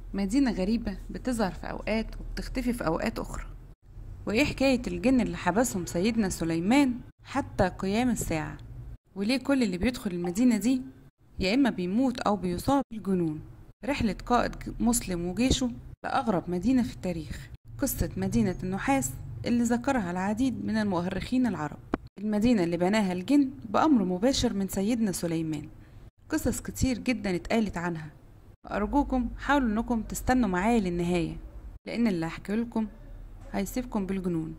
مدينة غريبة بتظهر في أوقات وبتختفي في أوقات أخرى وإيه حكاية الجن اللي حبسهم سيدنا سليمان حتى قيام الساعة وليه كل اللي بيدخل المدينة دي يا إما بيموت أو بيصاب بالجنون رحلة قائد مسلم وجيشه لأغرب مدينة في التاريخ قصة مدينة النحاس اللي ذكرها العديد من المؤرخين العرب المدينة اللي بناها الجن بأمر مباشر من سيدنا سليمان قصص كتير جدا اتقالت عنها أرجوكم حاولوا إنكم تستنوا معايا للنهاية لأن اللي هحكي لكم هيسيبكم بالجنون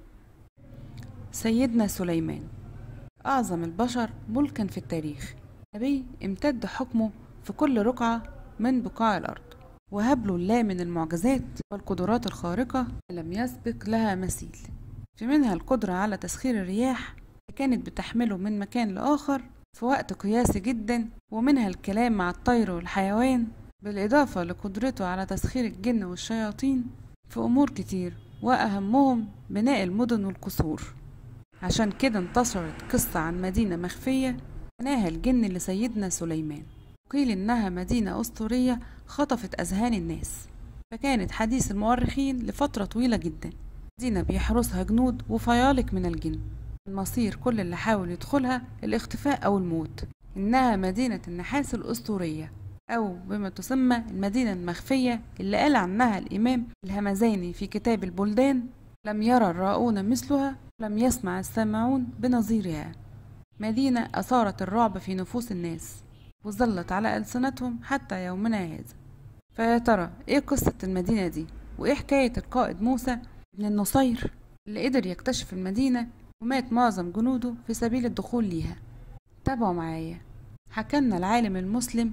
سيدنا سليمان أعظم البشر ملكا في التاريخ نبي امتد حكمه في كل رقعة من بقاع الأرض وهب له الله من المعجزات والقدرات الخارقة لم يسبق لها مثيل في منها القدرة على تسخير الرياح اللي كانت بتحمله من مكان لآخر في وقت قياسي جدا ومنها الكلام مع الطير والحيوان بالإضافة لقدرته على تسخير الجن والشياطين في أمور كتير وأهمهم بناء المدن والقصور عشان كده انتشرت قصة عن مدينة مخفية بناها الجن لسيدنا سليمان قيل إنها مدينة أسطورية خطفت أذهان الناس فكانت حديث المؤرخين لفترة طويلة جدا مدينة بيحرسها جنود وفيالق من الجن المصير كل اللي حاول يدخلها الاختفاء أو الموت إنها مدينة النحاس الأسطورية أو بما تسمى المدينة المخفية اللي قال عنها الإمام الهمزاني في كتاب البلدان لم يرى الراؤون مثلها لم يسمع السامعون بنظيرها مدينة أثارت الرعب في نفوس الناس وظلت على ألسنتهم حتى يومنا هذا فيا ترى إيه قصة المدينة دي وإيه حكاية القائد موسى بن النصير اللي قدر يكتشف المدينة ومات معظم جنوده في سبيل الدخول ليها تابعوا معايا حكلنا العالم المسلم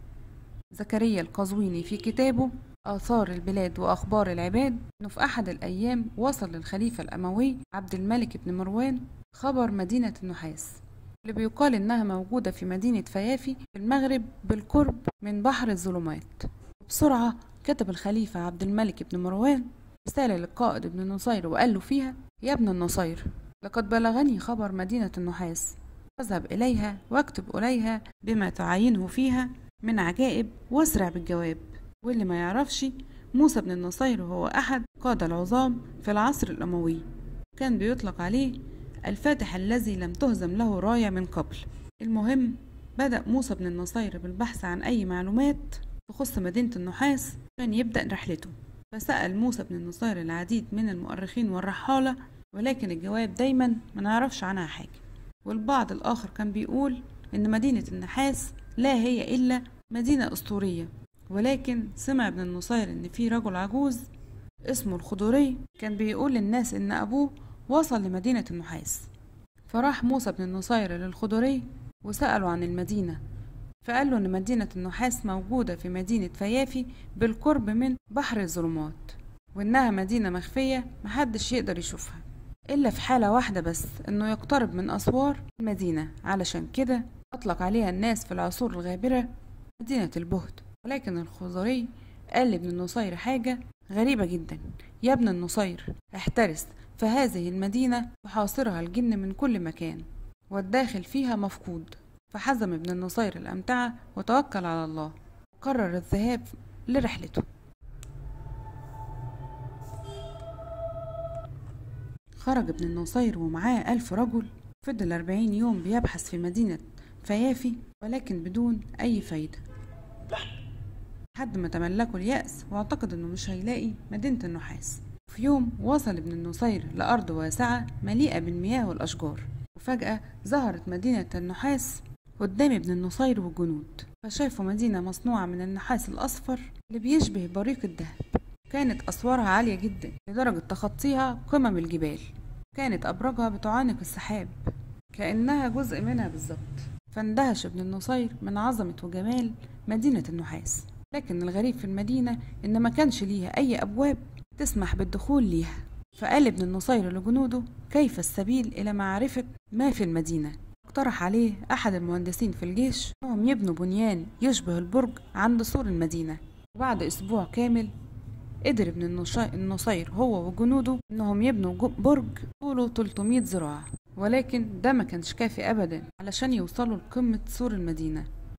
زكريا القزويني في كتابه آثار البلاد وأخبار العباد إنه في أحد الأيام وصل للخليفة الأموي عبد الملك بن مروان خبر مدينة النحاس اللي بيقال إنها موجودة في مدينة فيافي في المغرب بالقرب من بحر الظلمات بسرعة كتب الخليفة عبد الملك بن مروان رسالة للقائد ابن النصير وقال له فيها يا ابن النصير لقد بلغني خبر مدينة النحاس فاذهب إليها واكتب إليها بما تعينه فيها من عجائب واسرع بالجواب واللي ما يعرفش موسى بن النصير هو أحد قادة العظام في العصر الأموي كان بيطلق عليه الفاتح الذي لم تهزم له راية من قبل المهم بدأ موسى بن النصير بالبحث عن أي معلومات تخص مدينة النحاس عشان يبدأ رحلته فسأل موسى بن النصير العديد من المؤرخين والرحالة ولكن الجواب دايما ما نعرفش عنها حاجة والبعض الآخر كان بيقول إن مدينة النحاس لا هي إلا مدينة أسطورية ولكن سمع ابن النصير إن في رجل عجوز اسمه الخضري كان بيقول للناس إن أبوه وصل لمدينة النحاس فراح موسى بن النصير للخضري وسأله عن المدينة فقال له إن مدينة النحاس موجودة في مدينة فيافي بالقرب من بحر الظلمات وإنها مدينة مخفية محدش يقدر يشوفها إلا في حالة واحدة بس إنه يقترب من أسوار المدينة علشان كده أطلق عليها الناس في العصور الغابرة مدينة البهد ولكن الخضري قال لابن النصير حاجة غريبة جدا يا ابن النصير احترس فهذه المدينة يحاصرها الجن من كل مكان والداخل فيها مفقود فحزم ابن النصير الأمتعة وتوكل على الله قرر الذهاب لرحلته خرج ابن النصير ومعاه ألف رجل فضل أربعين يوم بيبحث في مدينة فيافي ولكن بدون أي فايدة لحد ما تملكوا اليأس واعتقد إنه مش هيلاقي مدينة النحاس في يوم وصل ابن النصير لأرض واسعة مليئة بالمياه والأشجار وفجأة ظهرت مدينة النحاس قدام ابن النصير والجنود فشافوا مدينة مصنوعة من النحاس الأصفر اللي بيشبه بريق الذهب كانت أسوارها عالية جدا لدرجة تخطيها قمم الجبال كانت أبراجها بتعانق السحاب كأنها جزء منها بالظبط فاندهش ابن النصير من عظمة وجمال مدينة النحاس لكن الغريب في المدينة إن ما كانش ليها أي أبواب تسمح بالدخول ليها فقال ابن النصير لجنوده كيف السبيل إلى معرفة ما في المدينة اقترح عليه أحد المهندسين في الجيش أنهم يبنوا بنيان يشبه البرج عند سور المدينة وبعد أسبوع كامل قدر ابن النصير هو وجنوده انهم يبنوا برج طوله 300 ذراع ولكن ده ما كانش كافي ابدا علشان يوصلوا لقمة سور المدينة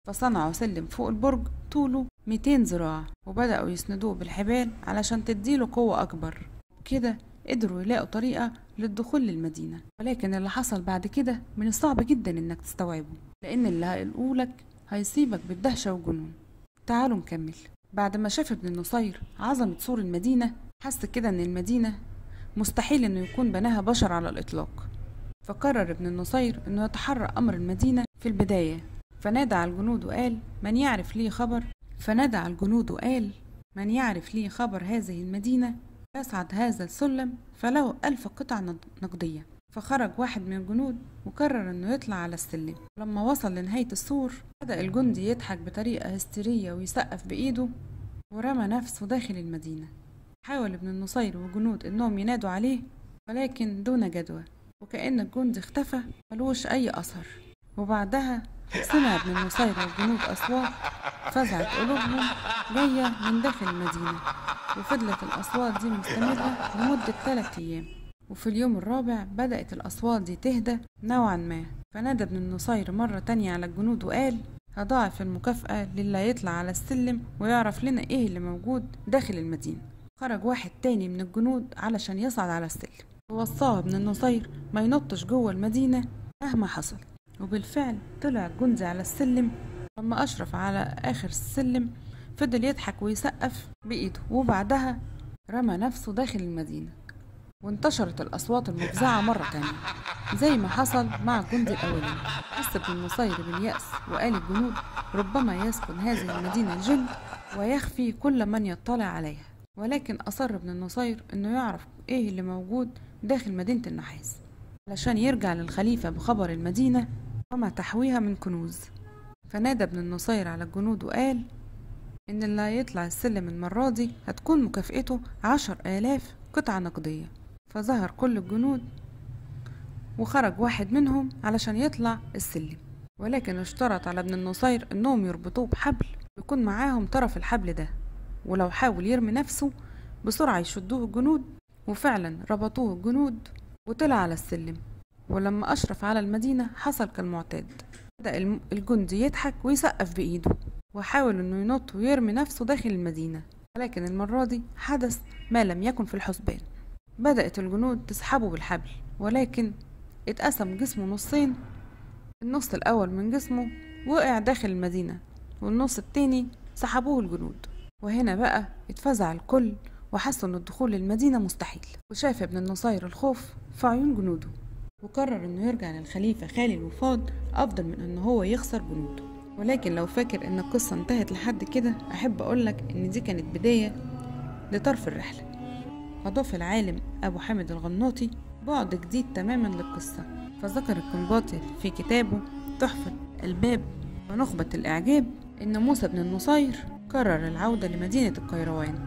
فصنعوا سلم فوق البرج طوله 200 ذراع وبدأوا يسندوه بالحبال علشان تديله قوة أكبر كده قدروا يلاقوا طريقة للدخول للمدينة ولكن اللي حصل بعد كده من الصعب جدا إنك تستوعبه لأن اللي هيقولك هيصيبك بالدهشة والجنون تعالوا نكمل بعد ما شاف ابن النصير عظمة سور المدينة حس كده إن المدينة مستحيل إنه يكون بناها بشر على الإطلاق فقرر ابن النصير إنه يتحرى أمر المدينة في البداية فنادى على الجنود وقال من يعرف لي خبر فنادى على الجنود وقال من يعرف لي خبر هذه المدينة يصعد هذا السلم فله ألف قطعة نض- نقدية فخرج واحد من الجنود وقرر انه يطلع على السلم لما وصل لنهاية السور بدأ الجندي يضحك بطريقة هستيرية ويسقف بإيده ورمى نفسه داخل المدينة حاول ابن النصير وجنود انهم ينادوا عليه ولكن دون جدوى وكأن الجندي اختفى ملوش أي أثر وبعدها سمع ابن النصير والجنود أصوات فزعت قلوبهم جاية من داخل المدينة وفضلت الأصوات دي مستمرة لمدة ثلاثة أيام وفي اليوم الرابع بدأت الأصوات دي تهدى نوعا ما فنادى ابن النصير مرة تانية على الجنود وقال هضاعف المكافأة للي يطلع على السلم ويعرف لنا ايه اللي موجود داخل المدينة خرج واحد تاني من الجنود علشان يصعد على السلم ووصاه ابن النصير ما ينطش جوه المدينة مهما حصل وبالفعل طلع الجندي على السلم لما أشرف على آخر السلم فضل يضحك ويسقف بإيده وبعدها رمى نفسه داخل المدينة وانتشرت الأصوات المفزعة مرة تانية زي ما حصل مع الجندي الأولاني حس ابن النصير باليأس وقال الجنود ربما يسكن هذه المدينة الجن ويخفي كل من يطلع عليها ولكن أصر ابن النصير إنه يعرف إيه اللي موجود داخل مدينة النحاس علشان يرجع للخليفة بخبر المدينة وما تحويها من كنوز فنادى ابن النصير على الجنود وقال إن اللي هيطلع السلم المرة دي هتكون مكافئته عشر آلاف قطعة نقدية فظهر كل الجنود وخرج واحد منهم علشان يطلع السلم ولكن اشترط على ابن النصير انهم يربطوه بحبل يكون معاهم طرف الحبل ده ولو حاول يرمي نفسه بسرعة يشدوه الجنود وفعلا ربطوه الجنود وطلع على السلم ولما أشرف على المدينة حصل كالمعتاد بدأ الم- الجندي يضحك ويسقف بإيده وحاول إنه ينط ويرمي نفسه داخل المدينة ولكن المرة دي حدث ما لم يكن في الحسبان بدأت الجنود تسحبه بالحبل ولكن اتقسم جسمه نصين النص الأول من جسمه وقع داخل المدينة والنص التاني سحبوه الجنود وهنا بقى اتفزع الكل وحسوا ان الدخول للمدينة مستحيل وشاف ابن النصير الخوف في عيون جنوده وقرر انه يرجع للخليفة خالي الوفاض افضل من ان هو يخسر جنوده ولكن لو فاكر ان القصة انتهت لحد كده احب اقولك ان دي كانت بداية لطرف الرحلة أضاف العالم أبو حامد الغناطي بعد جديد تماما للقصة فذكر القنباطي في كتابه تحفة الباب ونخبة الإعجاب إن موسى بن النصير قرر العودة لمدينة القيروان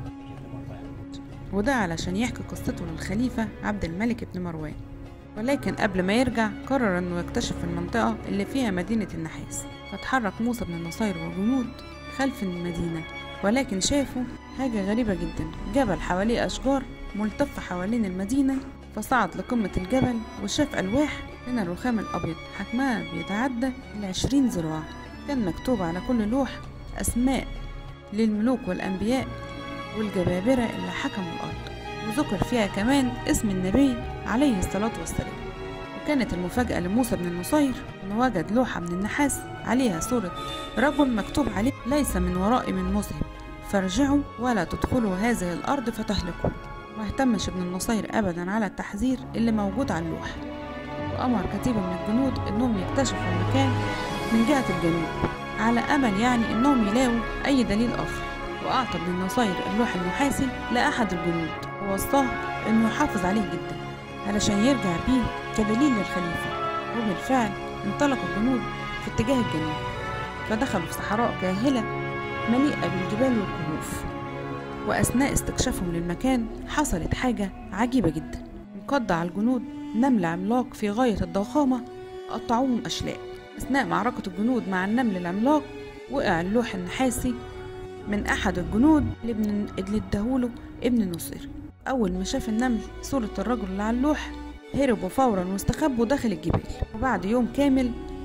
وده علشان يحكي قصته للخليفة عبد الملك بن مروان ولكن قبل ما يرجع قرر انه يكتشف المنطقة اللي فيها مدينة النحاس فتحرك موسى بن النصير وجنود خلف المدينة ولكن شافوا حاجة غريبة جدا جبل حواليه أشجار ملتف حوالين المدينة فصعد لقمة الجبل وشاف ألواح من الرخام الأبيض حجمها بيتعدى العشرين ذراع كان مكتوب على كل لوح أسماء للملوك والأنبياء والجبابرة اللي حكموا الأرض وذكر فيها كمان اسم النبي عليه الصلاة والسلام وكانت المفاجأة لموسى بن النصير إنه وجد لوحة من النحاس عليها صورة رجل مكتوب عليه ليس من ورائي من مذهب فارجعوا ولا تدخلوا هذه الأرض فتهلكوا ما اهتمش ابن النصير أبدا على التحذير اللي موجود على اللوح وأمر كتيبة من الجنود إنهم يكتشفوا المكان من جهة الجنوب على أمل يعني إنهم يلاقوا أي دليل آخر وأعطى ابن النصير اللوح النحاسي لأحد الجنود ووصاه إنه يحافظ عليه جدا علشان يرجع بيه كدليل للخليفة وبالفعل انطلق الجنود في اتجاه الجنوب فدخلوا في صحراء كاهلة مليئة بالجبال والكهوف وأثناء استكشافهم للمكان حصلت حاجة عجيبة جدا انقض على الجنود نمل عملاق في غاية الضخامة قطعوهم أشلاء أثناء معركة الجنود مع النمل العملاق وقع اللوح النحاسي من أحد الجنود اللي, ابن اللي اداهوله ابن نصير أول ما شاف النمل صورة الرجل اللي على اللوح هربوا فورا واستخبوا داخل الجبال وبعد يوم كامل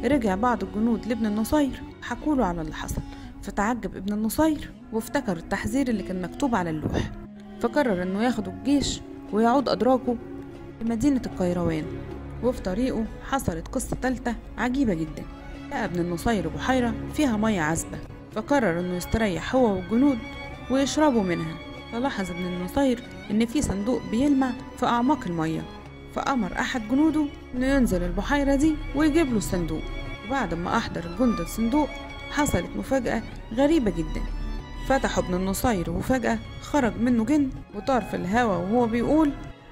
رجع بعض الجنود لابن النصير حكوله على اللي حصل فتعجب ابن النصير وافتكر التحذير اللي كان مكتوب على اللوح فقرر انه ياخد الجيش ويعود ادراجه لمدينة القيروان وفي طريقه حصلت قصة تالتة عجيبة جدا لقى ابن النصير بحيرة فيها مية عذبة فقرر انه يستريح هو والجنود ويشربوا منها فلاحظ ابن النصير ان في صندوق بيلمع في اعماق المية فأمر أحد جنوده إنه ينزل البحيرة دي ويجيب له الصندوق وبعد ما أحضر الجند الصندوق حصلت مفاجأة غريبة جدا فتحوا ابن النصير وفجأة خرج منه جن وطار في الهوا وهو بيقول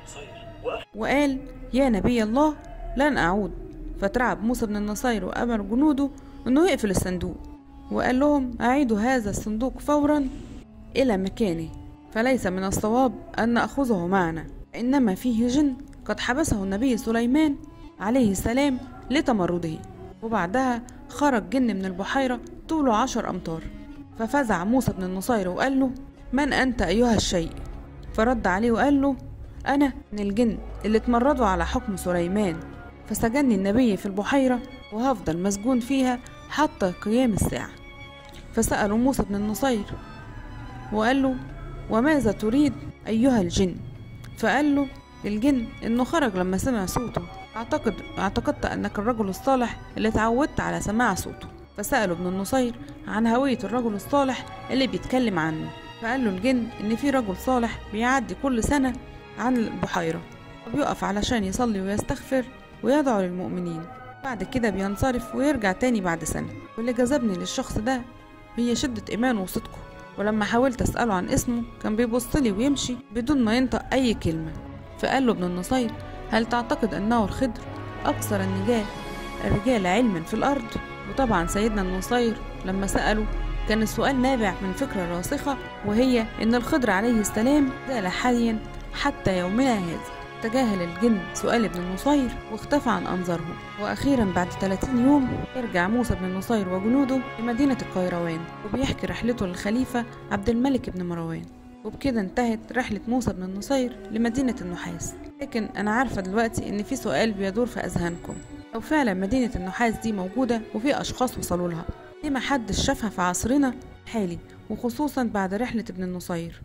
وقال يا نبي الله لن أعود فترعب موسى بن النصير وأمر جنوده إنه يقفل الصندوق وقال لهم أعيدوا هذا الصندوق فورا إلى مكانه فليس من الصواب أن نأخذه معنا إنما فيه جن قد حبسه النبي سليمان عليه السلام لتمرده وبعدها خرج جن من البحيرة طوله عشر أمتار ففزع موسى بن النصير وقال له من أنت أيها الشيء فرد عليه وقال له أنا من الجن اللي اتمردوا على حكم سليمان فسجني النبي في البحيرة وهفضل مسجون فيها حتى قيام الساعة فسألوا موسى بن النصير وقال له وماذا تريد أيها الجن فقال له الجن إنه خرج لما سمع صوته أعتقد اعتقدت أنك الرجل الصالح اللي اتعودت على سماع صوته فسأله ابن النصير عن هوية الرجل الصالح اللي بيتكلم عنه فقال له الجن إن في رجل صالح بيعدي كل سنة عن البحيرة وبيقف علشان يصلي ويستغفر ويدعو للمؤمنين بعد كده بينصرف ويرجع تاني بعد سنة واللي جذبني للشخص ده هي شدة إيمانه وصدقه ولما حاولت أسأله عن اسمه كان بيبصلي ويمشي بدون ما ينطق أي كلمة فقال له ابن النصير هل تعتقد أنه الخضر أكثر النجاة الرجال علما في الأرض وطبعا سيدنا النصير لما سأله كان السؤال نابع من فكرة راسخة وهي إن الخضر عليه السلام زال حيا حتى يومنا هذا تجاهل الجن سؤال ابن النصير واختفى عن أنظارهم وأخيرا بعد 30 يوم يرجع موسى بن النصير وجنوده لمدينة القيروان وبيحكي رحلته للخليفة عبد الملك بن مروان وبكده انتهت رحلة موسى بن النصير لمدينة النحاس لكن أنا عارفة دلوقتي إن في سؤال بيدور في أذهانكم لو فعلا مدينة النحاس دي موجودة وفي أشخاص وصلوا لها ليه محدش شافها في عصرنا الحالي وخصوصا بعد رحلة ابن النصير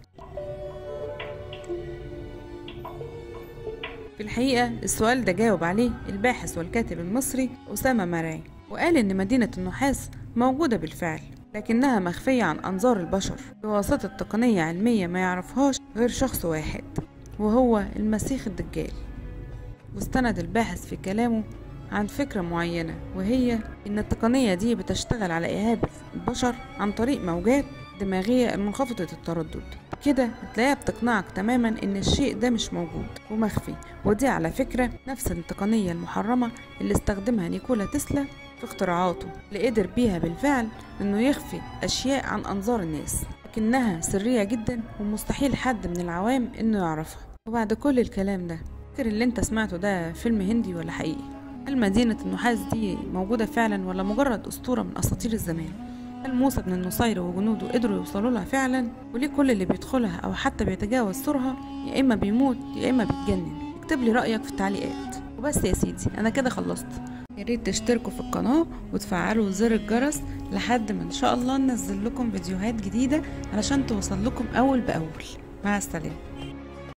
في الحقيقة السؤال ده جاوب عليه الباحث والكاتب المصري أسامة مرعي وقال إن مدينة النحاس موجودة بالفعل لكنها مخفية عن أنظار البشر بواسطة تقنية علمية ما يعرفهاش غير شخص واحد وهو المسيح الدجال واستند الباحث في كلامه عن فكرة معينة وهي إن التقنية دي بتشتغل على إهابة البشر عن طريق موجات دماغية المنخفضة التردد كده هتلاقيها بتقنعك تماما إن الشيء ده مش موجود ومخفي ودي على فكرة نفس التقنية المحرمة اللي استخدمها نيكولا تسلا في اختراعاته اللي قدر بيها بالفعل إنه يخفي أشياء عن أنظار الناس لكنها سرية جدا ومستحيل حد من العوام إنه يعرفها وبعد كل الكلام ده فاكر اللي انت سمعته ده فيلم هندي ولا حقيقي هل مدينة النحاس دي موجودة فعلا ولا مجرد أسطورة من أساطير الزمان؟ هل موسى بن النصير وجنوده قدروا يوصلوا لها فعلا؟ وليه كل اللي بيدخلها أو حتى بيتجاوز سورها يا إما بيموت يا إما بيتجنن؟ اكتب لي رأيك في التعليقات وبس يا سيدي أنا كده خلصت يا ريت تشتركوا في القناة وتفعلوا زر الجرس لحد ما إن شاء الله ننزل لكم فيديوهات جديدة علشان توصل لكم أول بأول مع السلامة